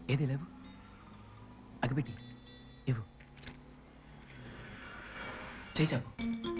ఏది లేవు అగిపెట్టి ఇవ్వు చేయి చాపు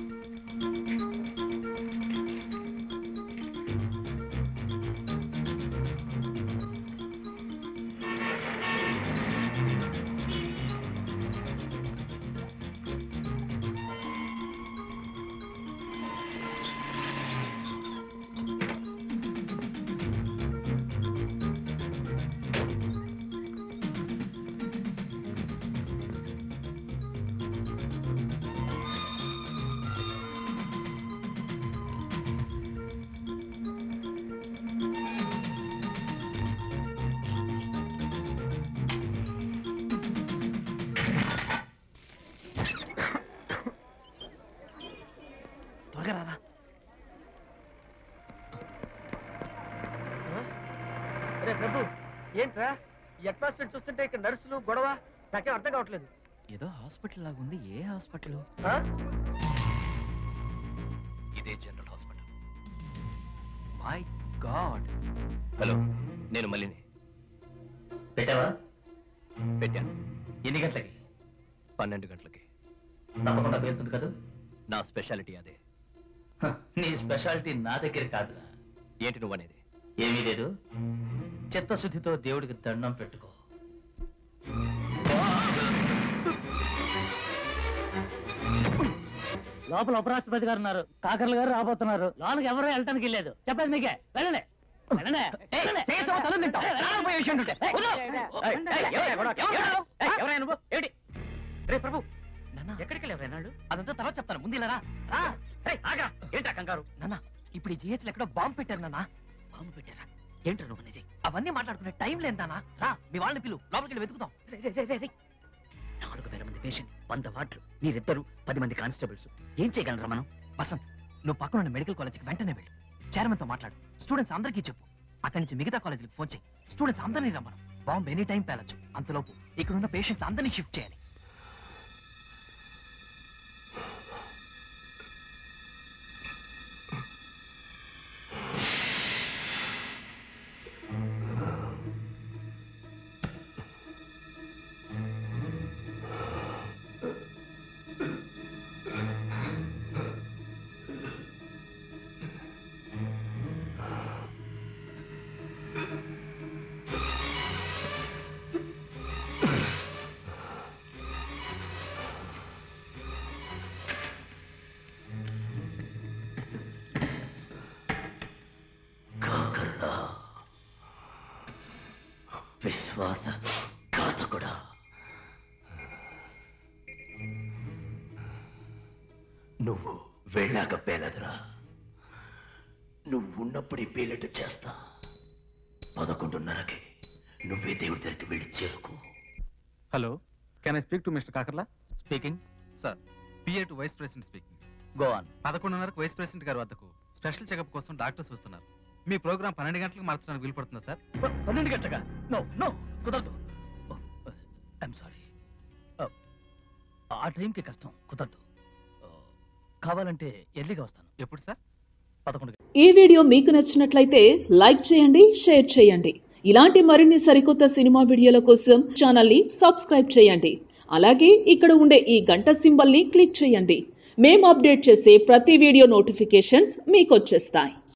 త్వరగా రారా అరే ప్రభు ఏంట్రా ఈ అట్మాస్ఫియర్ చూస్తుంటే ఇక్కడ నర్సులు గొడవ నాకేం అర్థం కావట్లేదు ఏదో హాస్పిటల్ లాగా ఉంది ఏ హాస్పిటల్ ఆ? ఇదే general hospital my god hello నేను మళ్ళీని పెట్టావా పెట్టాను ఎన్ని గంటలకి పన్నెండు గంటలకి తప్పకుండా పేరుతుంది కదా నా స్పెషాలిటీ అదే హ, నీ స్పెషాలిటీ నా దగ్గర కాదు ఏంటి నువ్వు అనేది ఏమీ లేదు చిత్తశుద్ధితో దేవుడికి దండం పెట్టుకో లోపల ఉపరాష్ట్రపతి గారు ఉన్నారు కాకర్ల గారు రాబోతున్నారు లోనికి ఎవరు వెళ్ళటానికి వెళ్ళలేదు చెప్పండి మీకే వెళ్ళండి వెళ్ళండి వెళ్ళండి. రే ప్రభు ఎక్కడికి వెళ్ళావు రేనాడు అదంతా తర్వాత చెప్తాను ముందు ఇలా రా రా రేయ్, ఆగరా ఏంటా కంగారు నాన్న ఇప్పుడు ఈ జిహెచ్ ఎక్కడో బాంబు పెట్టారు నాన్న బాంబు పెట్టారా ఏంట్రా నువ్వు అనేది అవన్నీ మాట్లాడుకునే టైం లేదు నాన్న రా మీ వాళ్ళని పిలు లోపలికి వెళ్ళి వెతుకుతాం రే, రే, రే, రే, రే. నాలుగు వేల మంది పేషెంట్ వంద వార్డులు మీరిద్దరు పది మంది కానిస్టేబుల్స్ ఏం చేయగలరా మనం వసంత్ నువ్వు పక్కన ఉన్న మెడికల్ కాలేజ్కి వెంటనే వెళ్ళు చైర్మన్ తో మాట్లాడు స్టూడెంట్స్ అందరికీ చెప్పు అక్కడి నుంచి మిగతా కాలేజీకి ఫోన్ చేయి స్టూడెంట్స్ అందరినీ రమ్మను బాంబు ఎనీ టైం పేలొచ్చు అంతలోపు ఇక్కడ ఉన్న పేషెంట్స్ అందరినీ షిఫ్ట్ చేయాలి విశ్వాస ఘాతకుడా నువ్వు వెళ్ళాక పేలదురా నువ్వు ఉన్నప్పుడు ఈ పేలెట్టు చేస్తా పదకొండున్నరకి నువ్వే దేవుడి దగ్గరికి వెళ్ళి చేరుకో hello can I speak to mister Kakarla speaking sir PA to vice president speaking go on పదకొండున్నరకు వైస్ ప్రెసిడెంట్ గారి వద్దకు స్పెషల్ చెకప్ కోసం డాక్టర్స్ వస్తున్నారు మీ ప్రోగ్రామ్ పన్నెండు గంటలకు మార్చడానికి వీలు పడుతుందా సార్ పన్నెండు గంటగా నో నో కుదరదు ఐఎమ్ సారీ ఆ టైంకి కష్టం కుదరదు Uh, కావాలంటే ఎర్లీగా వస్తాను ఎప్పుడు సార్ పదకొండు ఈ వీడియో మీకు నచ్చినట్లయితే లైక్ చేయండి షేర్ చేయండి ఇలాంటి మరిన్ని సరికొత్త సినిమా వీడియోల కోసం ఛానల్ని సబ్స్క్రైబ్ చేయండి అలాగే ఇక్కడ ఉండే ఈ గంట సింబల్ని క్లిక్ చేయండి మేము అప్డేట్ చేసే ప్రతి వీడియో నోటిఫికేషన్స్ మీకు వచ్చేస్తాయి